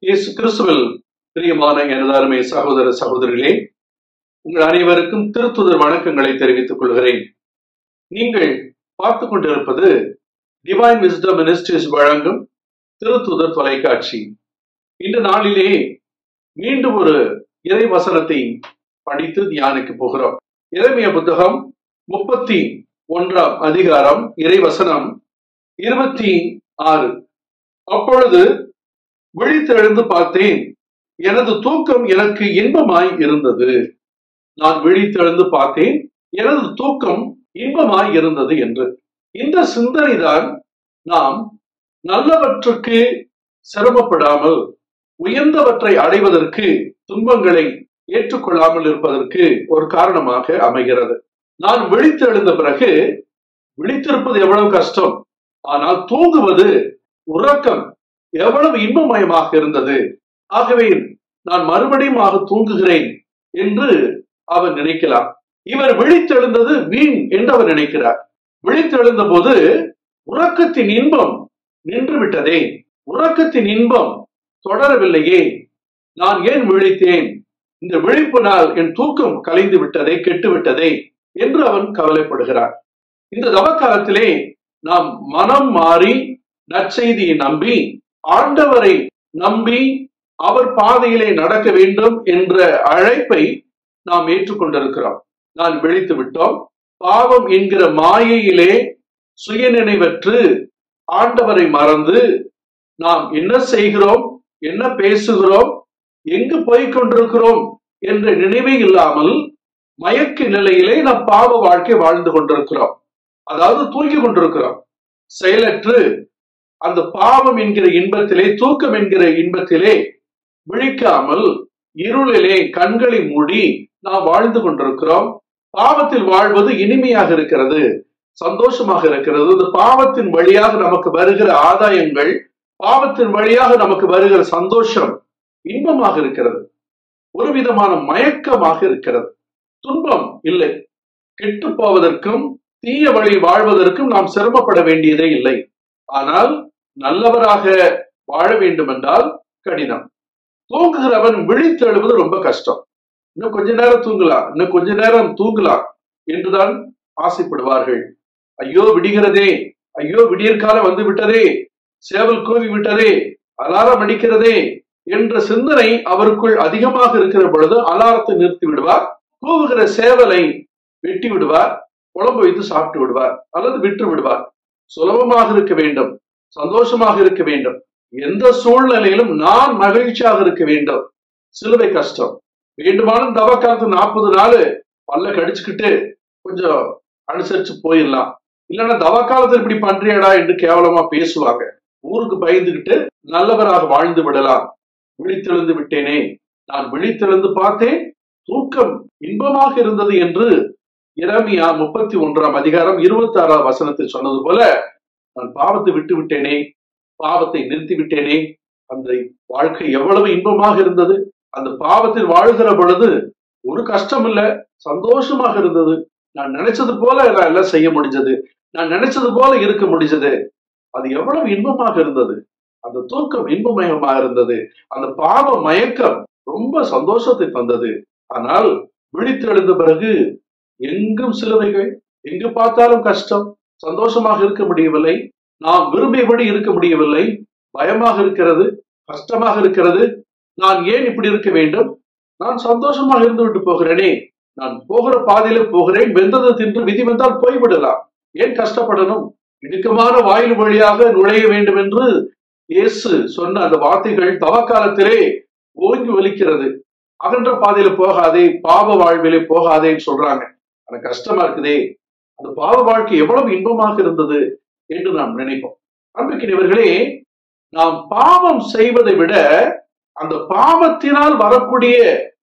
இயேசு கிறிஸ்துவில் பிரியமான எனது அருமை சகோதர சகோதரிகளே உங்கள் அனைவருக்கும் திருத்துதர் வணக்கங்களை தெரிவித்துக் கொள்கிறேன் நீங்கள் பார்த்து கொண்டிருப்பது டிவைன் விஸ்டம் மினிஸ்ட்ரிஸ் வழங்கும் திருத்துதர் தொலைக்காட்சி இந்த நாளிலே மீண்டும் ஒரு இறை வசனத்தை படித்து தியானிக்க போகிறோம் இறைமைய புத்தகம் முப்பத்தி ஒன்றாம் அதிகாரம் இறைவசனம் இருபத்தி ஆறு அப்பொழுது விழித்தெழுந்து பார்த்தேன் எனது தூக்கம் எனக்கு இன்பமாய் இருந்தது நான் விழித்தெழுந்து பார்த்தேன் எனது தூக்கம் இன்பமாய் இருந்தது என்று இந்த சிந்தனைதான் நாம் நல்லவற்றுக்கு சிரமப்படாமல் உயர்ந்தவற்றை அடைவதற்கு துன்பங்களை ஏற்றுக்கொள்ளாமல் இருப்பதற்கு ஒரு காரணமாக அமைகிறது நான் விழித்தெழுந்த பிறகு விழித்திருப்பது எவ்வளவு கஷ்டம் ஆனால் தூங்குவது உறக்கம் எவ்வளவு இன்பமயமாக இருந்தது ஆகவே நான் மறுபடியும் ஆக தூங்குகிறேன் என்று அவர் நினைக்கலாம் இவர் விழித்தெழுந்தது வீண் என்று அவர் நினைக்கிறார் விழித்தெழுந்த போது உறக்கத்தின் இன்பம் நின்று விட்டதே உறக்கத்தின் இன்பம் தொடரவில்லையே நான் ஏன் விழித்தேன் இந்த விழிப்பினால் என் தூக்கம் கலைந்து விட்டதே கெட்டு விட்டதே என்று அவன் கவலைப்படுகிறார் இந்த தவக்காலத்திலே நாம் மனம் மாறி நற்செய்தியை நம்பி ஆண்டவரை நம்பி அவர் பாதையிலே நடக்க வேண்டும் என்ற அழைப்பை நாம் ஏற்றுக்கொண்டிருக்கிறோம் நான் விழித்து விட்டோம் பாவம் என்கிற மாயையிலே சுயநினைவற்று ஆண்டவரை மறந்து நாம் என்ன செய்கிறோம் என்ன பேசுகிறோம் எங்கு போய் கொண்டிருக்கிறோம் என்ற நினைவே இல்லாமல் மயக்க நிலையிலே நாம் பாவ வாழ்க்கை வாழ்ந்து கொண்டிருக்கிறோம் அதாவது தூங்கி கொண்டிருக்கிறோம் செயலற்று அந்த பாவம் என்கிற இன்பத்திலே தூக்கம் என்கிற இன்பத்திலே விழிக்காமல் இருளிலே கண்களை மூடி நாம் வாழ்ந்து கொண்டிருக்கிறோம் பாவத்தில் வாழ்வது இனிமையாக இருக்கிறது சந்தோஷமாக இருக்கிறது இந்த பாவத்தின் வழியாக நமக்கு வருகிற ஆதாயங்கள் பாவத்தின் வழியாக நமக்கு வருகிற சந்தோஷம் இன்பமாக இருக்கிறது ஒரு விதமான மயக்கமாக இருக்கிறது துன்பம் இல்லை கெட்டு போவதற்கும் தீய வழி வாழ்வதற்கும் நாம் சிரமப்பட வேண்டியதே இல்லை ஆனால் நல்லவராக வாழ வேண்டும் என்றால் கடினம் தூங்குகிறவன் விழித்தெழுவது ரொம்ப கஷ்டம் இன்னும் கொஞ்ச நேரம் தூங்கலாம் இன்னும் கொஞ்ச நேரம் தூங்கலாம் என்றுதான் ஆசைப்படுவார்கள் ஐயோ விடுகிறதே ஐயோ விடியற்காலம் வந்து விட்டதே சேவல் கூவி விட்டதே அலாரம் அடிக்கிறதே என்ற சிந்தனை அவருக்குள் அதிகமாக இருக்கிற பொழுது அலாரத்தை நிறுத்தி விடுவார் கூவுகிற சேவலை வெட்டி விடுவார் குழம்பு வைத்து சாப்பிட்டு விடுவார் அல்லது விட்டு விடுவார் சுலபமாக இருக்க வேண்டும் சந்தோஷமாக இருக்க வேண்டும் எந்த சூழ்நிலையிலும் நான் மகிழ்ச்சியாக இருக்க வேண்டும் சிலுவை கஷ்டம் வேண்டுமானும் தவக்காலத்து நாற்பது நாள் பல்ல கடிச்சுக்கிட்டு கொஞ்சம் அனுசரிச்சு போயிடலாம் இல்லைன்னா தவக்காலத்தில் இப்படி பண்றியடா என்று கேவலமா பேசுவாங்க ஊருக்கு பயந்துகிட்டு நல்லவராக வாழ்ந்து விடலாம் விழித்தெழுந்து விட்டேனே நான் விழித்தெழுந்து பார்த்தேன் தூக்கம் இன்பமாக இருந்தது என்று இரமியா முப்பத்தி ஒன்றாம் அதிகாரம் இருபத்தி ஆறாம் வசனத்தில் சொன்னது போல நான் பாவத்தை விட்டு விட்டேனே பாவத்தை நிறுத்தி விட்டேனே அந்த வாழ்க்கை எவ்வளவு இன்பமாக இருந்தது அந்த பாவத்தில் வாழ்கிற பொழுது ஒரு கஷ்டம் இல்ல சந்தோஷமாக இருந்தது நான் நினைச்சது போல நான் எல்லாம் செய்ய முடிஞ்சது நான் நினைச்சது போல இருக்க முடிஞ்சது அது எவ்வளவு இன்பமாக இருந்தது அந்த தூக்கம் இன்பமயமாக இருந்தது அந்த பாவ மயக்கம் ரொம்ப சந்தோஷத்தை தந்தது ஆனால் விழித்தெழுந்த பிறகு எங்கும் சிலுவைகள் எங்கு பார்த்தாலும் கஷ்டம் சந்தோஷமாக இருக்க முடியவில்லை நாம் விரும்பியபடி இருக்க முடியவில்லை பயமாக இருக்கிறது கஷ்டமாக இருக்கிறது நான் ஏன் இப்படி இருக்க வேண்டும் நான் சந்தோஷமாக இருந்து விட்டு போகிறேனே நான் போகிற பாதையில போகிறேன் வெந்தது தின்று விதி வந்தால் போய்விடலாம் ஏன் கஷ்டப்படணும் இடுக்கமான வாயில் வழியாக நுழைய வேண்டும் என்று இயேசு சொன்ன அந்த வார்த்தைகள் தவக்காலத்திலே ஓங்கி ஒலிக்கிறது அகன்ற பாதையில போகாதே பாவ வாழ்விலே போகாதேன்னு சொல்றாங்க ஆனா கஷ்டமா இருக்குதே அந்த பாவ வாழ்க்கை எவ்வளவு இன்பமாக இருந்தது என்று நாம் நினைப்போம் அன்புக்கினவர்களே நாம் பாவம் செய்வதை விட அந்த பாவத்தினால் வரக்கூடிய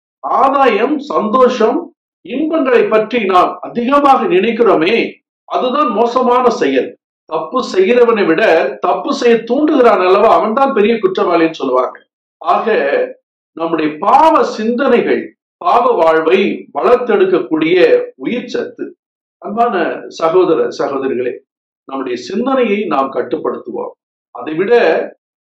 ஆதாயம் சந்தோஷம் இன்பங்களை பற்றி நாம் அதிகமாக நினைக்கிறோமே அதுதான் மோசமான செயல் தப்பு செய்கிறவனை விட தப்பு செய்ய தூண்டுகிறான் அல்லவா அவன் தான் பெரிய குற்றவாளின்னு சொல்லுவாங்க ஆக நம்முடைய பாவ சிந்தனைகள் பாவ வாழ்வை வளர்த்தெடுக்கக்கூடிய உயிர் சத்து அன்பான சகோதர சகோதரிகளே நம்முடைய சிந்தனையை நாம் கட்டுப்படுத்துவோம் அதை விட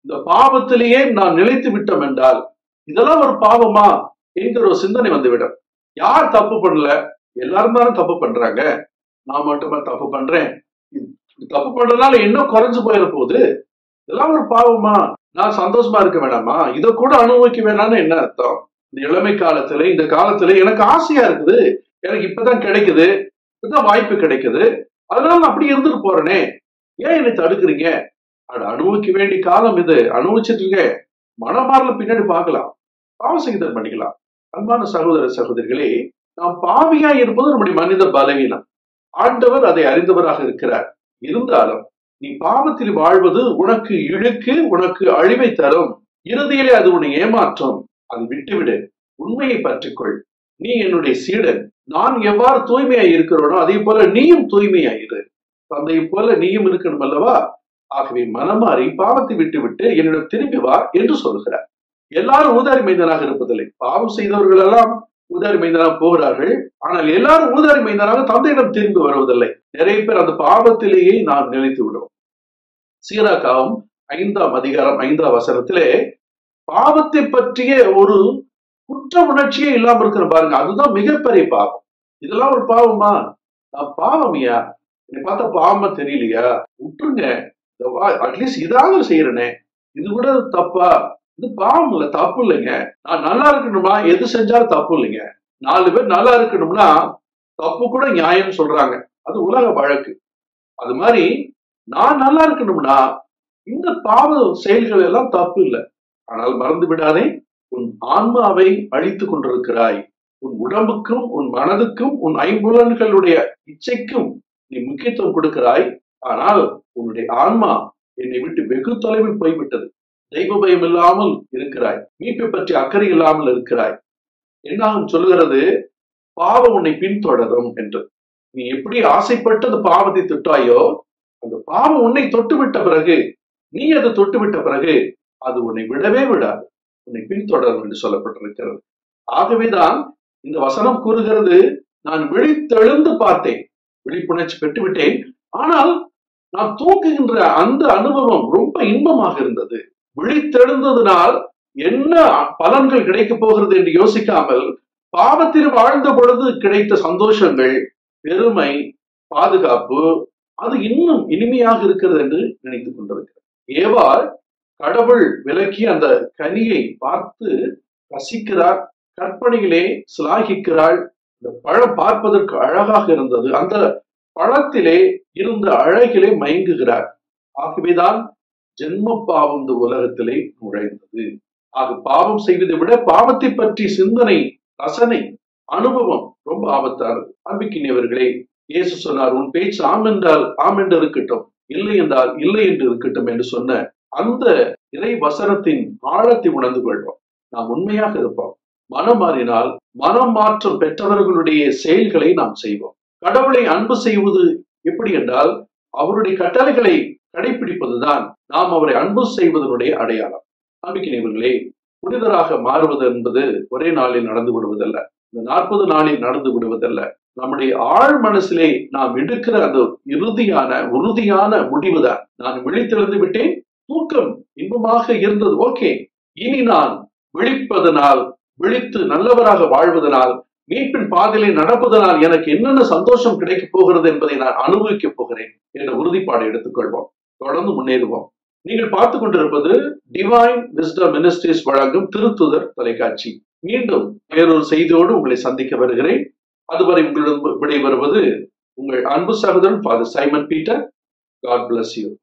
இந்த பாவத்திலேயே நாம் நிலைத்து விட்டோம் என்றால் இதெல்லாம் ஒரு பாவமா என்கிற ஒரு சிந்தனை வந்துவிடும் யார் தப்பு பண்ணல எல்லாரும் தானே தப்பு பண்றாங்க நான் மட்டுமா தப்பு பண்றேன் இது தப்பு பண்றதுனால என்ன குறைஞ்சு போயிட போகுது இதெல்லாம் ஒரு பாவமா நான் சந்தோஷமா இருக்க வேணாமா இதை கூட அனுபவிக்க வேணாம்னு என்ன அர்த்தம் இந்த இளமை காலத்துல இந்த காலத்துல எனக்கு ஆசையா இருக்குது எனக்கு இப்பதான் கிடைக்குது இப்பதான் வாய்ப்பு கிடைக்குது அதனால நான் அப்படி இருந்துட்டு போறேனே ஏன் என்னை தடுக்கிறீங்க அது அனுபவிக்க வேண்டிய காலம் இது அனுபவிச்சுட்டு இருக்கேன் மனமாறல பின்னாடி பார்க்கலாம் பாவ சகிதம் பண்ணிக்கலாம் அன்பான சகோதர சகோதரிகளே நாம் பாவியா இருப்பது நம்முடைய மனித பலவீனம் ஆண்டவர் அதை அறிந்தவராக இருக்கிறார் இருந்தாலும் நீ பாவத்தில் வாழ்வது உனக்கு இழுக்கு உனக்கு அழிவை தரும் இறுதியிலே அது உன்னை ஏமாற்றும் அதை விட்டுவிடு உண்மையை பற்றிக்கொள் நீ என்னுடைய சீடன் நான் எவ்வாறு தூய்மையா இருக்கிறோனோ அதே போல நீயும் தூய்மையா இரு தந்தையை போல நீயும் இருக்கணும் அல்லவா ஆகவே மனமாறி பாவத்தை விட்டுவிட்டு என்னிடம் திரும்பி வா என்று சொல்கிறார் எல்லாரும் ஊதாரி மைந்தனாக இருப்பதில்லை பாவம் செய்தவர்கள் எல்லாம் ஊதாரி மைந்தனாக போகிறார்கள் ஆனால் எல்லாரும் ஊதாரி மைந்தனாக தந்தையிடம் திரும்பி வருவதில்லை நிறைய பேர் அந்த பாவத்திலேயே நாம் நிலைத்து விடுவோம் சீராக்காவும் ஐந்தாம் அதிகாரம் ஐந்தாம் வசனத்திலே பாவத்தை பற்றிய ஒரு குற்ற உணர்ச்சியே இல்லாம இருக்கிற பாருங்க அதுதான் மிகப்பெரிய பாவம் இதெல்லாம் ஒரு பாவமா நான் பாவமியா என்னை பார்த்தா பாவமா தெரியலையா விட்டுருங்க அட்லீஸ்ட் இதாவது செய்யறனே இது கூட தப்பா இது பாவம் இல்ல தப்பு இல்லைங்க நான் நல்லா இருக்கணுமா எது செஞ்சாலும் தப்பு இல்லைங்க நாலு பேர் நல்லா இருக்கணும்னா தப்பு கூட நியாயம் சொல்றாங்க அது உலக வழக்கு அது மாதிரி நான் நல்லா இருக்கணும்னா இந்த பாவ செயல்கள் எல்லாம் தப்பு இல்லை ஆனால் மறந்து விடாதே உன் ஆன்மாவை அழித்துக் கொண்டிருக்கிறாய் உன் உடம்புக்கும் உன் மனதுக்கும் உன் ஐம்புலன்களுடைய இச்சைக்கும் நீ முக்கியத்துவம் கொடுக்கிறாய் ஆனால் உன்னுடைய ஆன்மா என்னை விட்டு வெகு தொலைவில் போய்விட்டது தெய்வ பயம் இல்லாமல் இருக்கிறாய் மீட்பை பற்றி அக்கறை இல்லாமல் இருக்கிறாய் என்னாகும் சொல்லுகிறது பாவம் உன்னை பின்தொடரும் என்று நீ எப்படி ஆசைப்பட்டு அந்த பாவத்தை தொட்டாயோ அந்த பாவம் உன்னை தொட்டு விட்ட பிறகு நீ அதை தொட்டு விட்ட பிறகு அது உன்னை விடவே விடாது உன்னை பின்தொடரும் என்று சொல்லப்பட்டிருக்கிறது ஆகவேதான் இந்த வசனம் கூறுகிறது நான் விழித்தெழுந்து பார்த்தேன் விழிப்புணர்ச்சி பெற்றுவிட்டேன் ஆனால் நான் தூக்குகின்ற அந்த அனுபவம் ரொம்ப இன்பமாக இருந்தது விழித்தெழுந்ததினால் என்ன பலன்கள் கிடைக்க போகிறது என்று யோசிக்காமல் பாவத்தில் வாழ்ந்த பொழுது கிடைத்த சந்தோஷங்கள் பெருமை பாதுகாப்பு அது இன்னும் இனிமையாக இருக்கிறது என்று நினைத்துக் கொண்டிருக்கிறார் ஏவாள் கடவுள் விலக்கி அந்த கனியை பார்த்து ரசிக்கிறார் கற்பனையிலே சிலாகிக்கிறாள் இந்த பழம் பார்ப்பதற்கு அழகாக இருந்தது அந்த பழத்திலே இருந்த அழகிலே மயங்குகிறார் ஆகவேதான் ஜென்ம பாவம் இந்த உலகத்திலே நுழைந்தது ஆக பாவம் செய்வதை விட பாவத்தை பற்றி சிந்தனை ரசனை அனுபவம் ரொம்ப ஆபத்தானது அன்பிக்கினியவர்களே இயேசு சொன்னார் உன் பேச்சு ஆம் என்றால் ஆம் என்று இருக்கட்டும் இல்லை என்றால் இல்லை என்று இருக்கட்டும் என்று சொன்ன அந்த இறை வசனத்தின் ஆழத்தை உணர்ந்து கொள்வோம் நாம் உண்மையாக இருப்போம் மனம் மாறினால் மனம் மாற்றம் பெற்றவர்களுடைய செயல்களை நாம் செய்வோம் கடவுளை அன்பு செய்வது எப்படி என்றால் அவருடைய கட்டளைகளை கடைபிடிப்பதுதான் நாம் அவரை அன்பு செய்வதனுடைய அடையாளம் நம்பிக்கையவர்களே புனிதராக மாறுவது என்பது ஒரே நாளில் நடந்து விடுவதல்ல இந்த நாற்பது நாளில் நடந்து விடுவதல்ல நம்முடைய ஆழ் மனசிலே நாம் எடுக்கிற அந்த இறுதியான உறுதியான முடிவுதான் நான் விழித்தெழுந்து விட்டேன் தூக்கம் இன்பமாக இருந்தது ஓகே இனி நான் விழிப்பதனால் விழித்து நல்லவராக வாழ்வதனால் மீட்பின் பாதையிலே நடப்பதனால் எனக்கு என்னென்ன சந்தோஷம் கிடைக்கப் போகிறது என்பதை நான் அனுபவிக்கப் போகிறேன் என்ற உறுதிப்பாடு எடுத்துக்கொள்வோம் தொடர்ந்து முன்னேறுவோம் நீங்கள் பார்த்து கொண்டிருப்பது டிவைன் விஸ்டம் மினிஸ்ட்ரிஸ் வழங்கும் திருத்துதர் தொலைக்காட்சி மீண்டும் வேறொரு செய்தியோடு உங்களை சந்திக்க வருகிறேன் அதுவரை உங்களிடம் விடைபெறுவது உங்கள் அன்பு சகோதரன் father Simon Peter God bless you